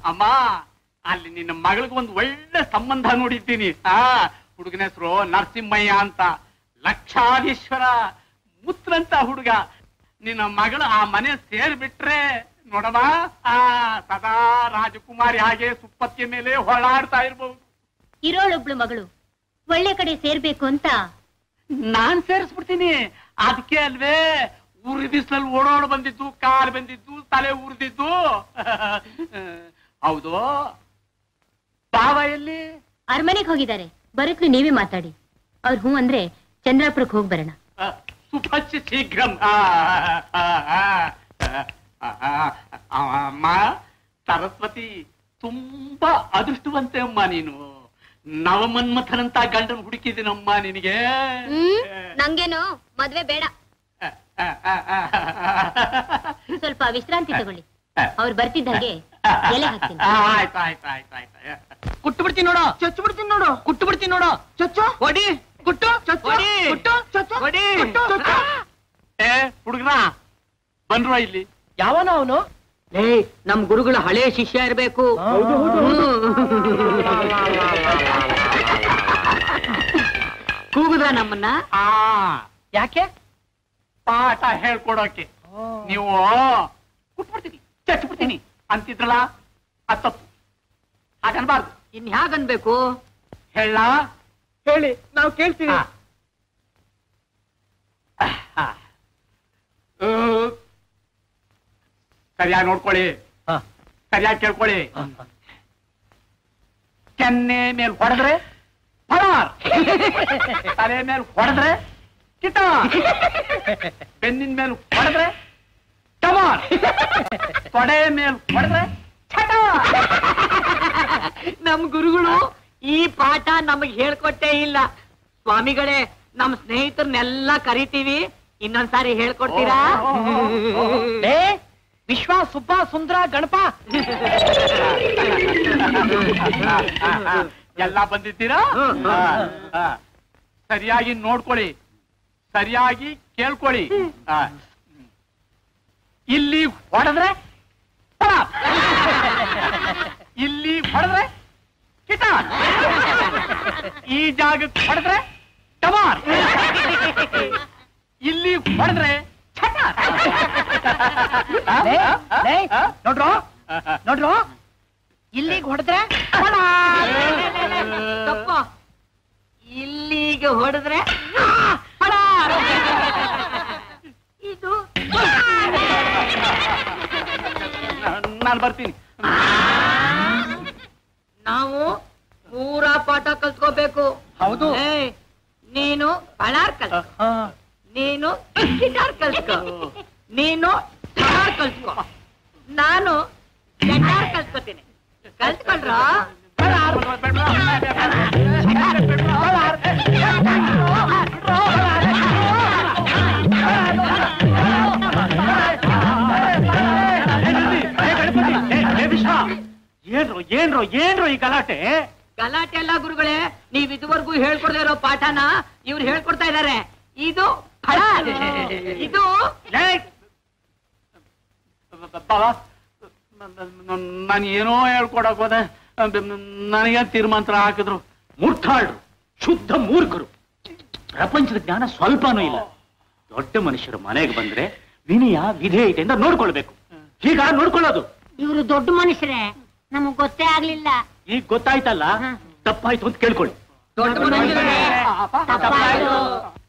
ಅಮ್ಮ ಅಲ್ಲಿ ನಿನ್ನ ಮಗಳಿಗೆ ಒಂದು ಒಳ್ಳೆ ಸಂಬಂಧ ನೋಡಿದ್ದೀನಿ ಆ ಹುಡುಗನ ಹೆಸರು ನರಸಿಂಹಯ್ಯ ಅಂತ ಲಕ್ಷಾಧೀಶ್ವರ ಮುತ್ರಂತ ಹುಡುಗ ನಿನ್ನ ಮಗಳು ಆ ಮನೆ ಸೇರ್ಬಿಟ್ರೆ ನೋಡಮ್ಮ ಆ ಸದಾ ರಾಜಕುಮಾರಿ ಹಾಗೆ ಸುಪ್ಪತ್ತಿಯ ಮೇಲೆ ಹೊಳಾಡ್ತಾ ಇರ್ಬಹುದು ಇರೋಳೊಬ್ಳು ಮಗಳು ಒಳ್ಳೆ ಕಡೆ ಸೇರ್ಬೇಕು ಅಂತ ನಾನ್ ಸೇರಿಸ್ಬಿಡ್ತೀನಿ ಅದಕ್ಕೆ ಅಲ್ವೇ ಉರಿ ಬಿಸಿಲಲ್ಲಿ ಓಡೋಡ್ ಬಂದಿದ್ದು ಕಾರ್ ಬಂದಿದ್ದು ತಲೆ ಉರಿದಿದ್ದು ಹೌದು ಬಾವ ಎಲ್ಲಿ ಅರಮನೆಗೆ ಹೋಗಿದ್ದಾರೆ ಬರಕ್ಲು ನೀವೇ ಮಾತಾಡಿ ಅವ್ರು ಹ್ಞೂ ಅಂದ್ರೆ ಚಂದ್ರಾಪುರಕ್ಕೆ ಹೋಗಿ ಬರೋಣ ಆ, ಸುಭಚ್ಚ ಶೀಘ್ರಂ ಆ, ಆ, ಆ, ಆ, ಆ, ಆ, ಅಮ್ಮ ಸರಸ್ವತಿ ತುಂಬಾ ಅದೃಷ್ಟವಂತೆ ಅಮ್ಮ ನೀನು ನವಮನ್ಮಥನಂತ ಗಂಡನ್ ಹುಡುಕಿದ್ದೀನಮ್ಮ ನಿನಗೆ ನಂಗೇನು ಮದ್ವೆ ಬೇಡ ಆ, ಆ, ಆ, ಆ. ಸ್ವಲ್ಪ ವಿಶ್ರಾಂತಿ ತಗೊಳ್ಳಿ ಅವ್ರು ಬರ್ತಿದ್ದಾಗೆ ಎಲೆ ಹಾಕ್ತೀನಿ ಆ, ಆಯ್ತು ಆಯ್ತು ಆಯ್ತು ಆಯ್ತು ಕುಟ್ಟು ಬಿಡ್ತೀನಿ ನೋಡು ಚಚ್ಚು ಬಿಡ್ತೀನಿ ನೋಡು ಕುಟ್ಟು ಬಿಡ್ತೀನಿ ನೋಡು ಚಚ್ಚು ಹೊಡಿ ಕುಟ್ಟು ಚಚ್ಚು ಹೊಡಿ ಕುಟ್ಟು ಚಚ್ಚು ಹೊಡಿ ಕುಟ್ಟು, ಚಚ್ಚು. ಏ ಹುಡುಗನ ಬಂದ್ರು ಇಲ್ಲಿ ಯಾವನ ಅವನು ಏ ನಮ್ ಗುರುಗಳ ಹಳೆ ಶಿಷ್ಯ ಇರ್ಬೇಕು ಕೂಗುದ ನಮ್ಮನ್ನ ಆ ಯಾಕೆ ಪಾಠ ಹೇಳ್ಕೊಡೋಕೆ ನೀವು ಕುಟ್ಬಿಡ್ತೀನಿ ಚಚ್ಬಿಡ್ತೀನಿ ಅಂತಿದ್ರಲ್ಲ ಅದ್ ತಪ್ಪು ಹಾಗನ್ಬಾರ್ದು ಇನ್ ಹ್ಯಾಗನ್ಬೇಕು ಹೇಳ ಹೇಳಿ ನಾವು ಕೇಳ್ತೀವಿ ಸರಿಯಾಗಿ ನೋಡ್ಕೊಳ್ಳಿ ಹಾ. ಸರಿಯಾಗಿ ಕೇಳ್ಕೊಳ್ಳಿ ಕೆನ್ನೆ ಮೇಲೆ ಹೊಡೆದ್ರೆ ಫಲಾರ್ ತಲೆ ಮೇಲೆ ಹೊಡೆದ್ರೆ ಕಿಟ ಬೆನ್ನಿನ ಮೇಲೆ ಹೊಡೆದ್ರೆ ಟಮಾರ್ ತೊಡೆ ಮೇಲೆ ಹೊಡೆದ್ರೆ ಛಟ ನಮ್ ಗುರುಗಳು ಈ ಪಾಠ ನಮಗ್ ಹೇಳ್ಕೊಟ್ಟೇ ಇಲ್ಲ ಸ್ವಾಮಿಗಳೇ ನಮ್ ಸ್ನೇಹಿತರನ್ನೆಲ್ಲ ಕರಿತೀವಿ ಇನ್ನೊಂದ್ಸಾರಿ ಹೇಳ್ಕೊಡ್ತೀರಾ ಏ ವಿಶ್ವ ಸುಬ್ಬ ಸುಂದರ ಗಣಪ ಎಲ್ಲ ಬಂದಿದ್ದೀರಾ ಆ, ಆ. ಸರಿಯಾಗಿ ನೋಡ್ಕೊಳ್ಳಿ ಸರಿಯಾಗಿ ಕೇಳ್ಕೊಳ್ಳಿ ಆ. ಇಲ್ಲಿ ಹೊಡೆದ್ರೆ ಫಲ. ಇಲ್ಲಿ ಹೊಡೆದ್ರೆ ಕಿಟ ಈ ಜಾಗಕ್ಕೆ ಹೊಡೆದ್ರೆ ಟಮಾರ್ ಇಲ್ಲಿ ಹೊಡೆದ್ರೆ ಛಟ ಲೇ, ಲೇ, ನೋಡ್ರೋ ನೋಡ್ರೋ ಇಲ್ಲಿಗೆ ಹೊಡೆದ್ರೆ ತಪ್ಪ ಇಲ್ಲಿಗೆ ಹೊಡೆದ್ರೆ ಫಲ. ಇದು ನಾನು ಬರ್ತೀನಿ ನಾವು ಪೂರಾ ಪಾಠ ಕಲ್ತ್ಕೋಬೇಕು ಹೌದು ಏಯ್, ನೀನು ಪಳಾರ್ ಕಲ್ತ್ಕೋ ಹಾ. ನೀನು ಗಿಟಾರ್ ಕಲ್ತ್ಕೋ ನೀನು ಠಮಾರ್ ಕಲ್ತ್ಕೋ ನಾನು ಗಿಟಾರ್ ಕಲ್ತ್ಕೋತೀನಿ ಕಲ್ತ್ಕೊಳ್ರ ಏನ್ರು ಏನ್ರು ಏನ್ರು ಈ ಗಲಾಟೆ ಗಲಾಟೆ ಅಲ್ಲ ಗುರುಗಳೇ ನೀವ್ ಇದುವರೆಗೂ ಹೇಳ್ಕೊಡ್ದೇ ಇರೋ ಪಾಠನ ಇವ್ರು ಹೇಳ್ಕೊಡ್ತಾ ಇದಾರೆ ಇದು ಫಳಾರ್. ಇದು ನಾನು ಏನೋ ಹೇಳ್ಕೊಡಕ್ ಹೋದೆ ನನಗೆ ತೀರ್ಮಾನ ಹಾಕಿದ್ರು ಮುಟ್ಟಾಳ್ರು ಶುದ್ಧ ಮೂರ್ಖರು ಪ್ರಪಂಚದ ಜ್ಞಾನ ಸ್ವಲ್ಪನೂ ಇಲ್ಲ ದೊಡ್ಡ ಮನುಷ್ಯರು ಮನೆಗೆ ಬಂದ್ರೆ ವಿನಯ ವಿಧೇಯತೆಯಿಂದ ನೋಡ್ಕೊಳ್ಬೇಕು ಈಗ ನೋಡ್ಕೊಳ್ಳೋದು ಇವರು ದೊಡ್ಡ ಮನುಷ್ಯರೇ ನಮಗ್ ಗೊತ್ತೇ ಆಗ್ಲಿಲ್ಲ ಈಗ ಗೊತ್ತಾಯ್ತಲ್ಲ ತಪ್ಪಾಯ್ತು ಅಂತ ಕೇಳ್ಕೊಳ್ಳಿ ದೊಡ್ಡ ಮನುಷ್ಯರೇ. ತಪ್ಪಾಯ್ತು